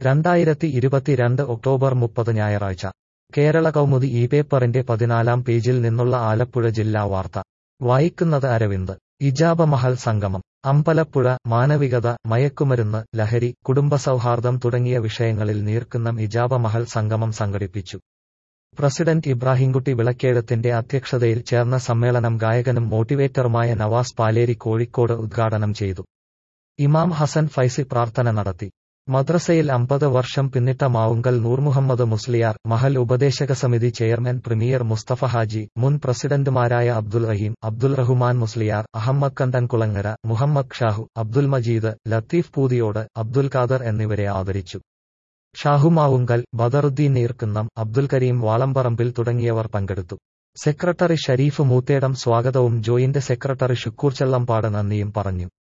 രണ്ടായിരത്തി ഇരുപത്തിരണ്ട് ഒക്ടോബർ മുപ്പത് ഞായറാഴ്ച കേരള കൗമുദി ഈ പേപ്പറിന്റെ പതിനാലാം പേജിൽ നിന്നുള്ള ആലപ്പുഴ ജില്ലാ വാർത്ത വായിക്കുന്നത് അരവിന്ദ് ഇജാബ മഹൽ സംഗമം അമ്പലപ്പുഴ മാനവികത മയക്കുമരുന്ന് ലഹരി കുടുംബസൗഹാർദ്ദം തുടങ്ങിയ വിഷയങ്ങളിൽ നീർക്കുന്നം ഇജാബ മഹൽ സംഗമം സംഘടിപ്പിച്ചു പ്രസിഡന്റ് ഇബ്രാഹിംകുട്ടി വിളക്കേഴത്തിന്റെ അധ്യക്ഷതയിൽ ചേർന്ന സമ്മേളനം ഗായകനും മോട്ടിവേറ്ററുമായ നവാസ് പാലേരി കോഴിക്കോട് ഉദ്ഘാടനം ചെയ്തു ഇമാം ഹസൻ ഫൈസി പ്രാർത്ഥന നടത്തി മദ്രസയിൽ അമ്പത് വർഷം പിന്നിട്ട മാവുങ്കൽ നൂർമുഹമ്മദ് മുസ്ലിയാർ മഹൽ ഉപദേശക സമിതി ചെയർമാൻ പ്രീമിയർ മുസ്തഫ ഹാജി മുൻ പ്രസിഡന്റുമാരായ അബ്ദുൽ റഹീം അബ്ദുൽ റഹ്മാൻ മുസ്ലിയാർ അഹമ്മദ് കണ്ടൻകുളങ്ങര മുഹമ്മദ് ഷാഹു അബ്ദുൽ മജീദ് ലത്തീഫ് പൂതിയോട് അബ്ദുൽ ഖാദർ എന്നിവരെ ആദരിച്ചു ഷാഹു മാവുങ്കൽ ബദറുദ്ദീൻ നീർക്കുന്നം അബ്ദുൽ കരീം വാളമ്പറമ്പിൽ തുടങ്ങിയവർ പങ്കെടുത്തു സെക്രട്ടറി ഷരീഫ് മൂത്തേടം സ്വാഗതവും ജോയിന്റ് സെക്രട്ടറി ഷുക്കൂർ ചെള്ളമ്പാട് നന്ദിയും പറഞ്ഞു